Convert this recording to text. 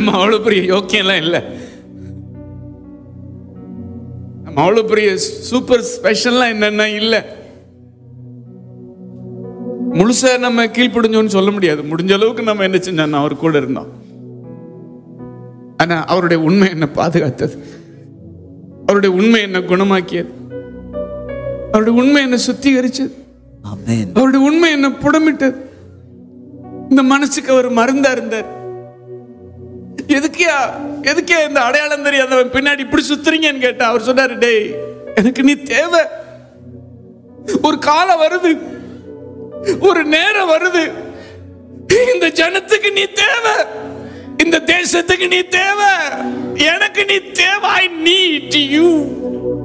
நம்ம அவ்வளவு பெரிய யோக்கியம்லாம் இல்லை நம்ம அவ்வளவு பெரிய சூப்பர் ஸ்பெஷல்லாம் என்னன்னா இல்லை முழுசா நம்ம கீழ்ப்படிஞ்சோன்னு சொல்ல முடியாது முடிஞ்ச அளவுக்கு நம்ம என்ன செஞ்சோம் அவர் கூட இருந்தோம் ஆனா அவருடைய உண்மை என்ன பாதுகாத்தது அவருடைய உண்மை என்ன குணமாக்கியது அவருடைய உண்மை என்ன சுத்திகரிச்சது ஆமென் அவருடைய உண்மை என்ன புடமிட்டது இந்த மனசுக்கு அவர் மருந்தா இருந்தார் எதுக்கியா எதுக்கே இந்த அடையாளம் தெரியாதவன் பின்னாடி இப்படி சுத்துறீங்கன்னு கேட்டா அவர் சொன்னாரு டேய் எனக்கு நீ தேவை ஒரு காலம் வருது ஒரு நேரம் வருது இந்த ஜனத்துக்கு நீ தேவை இந்த தேசத்துக்கு நீ தேவை எனக்கு நீ தேவை ஐ நீட் யூ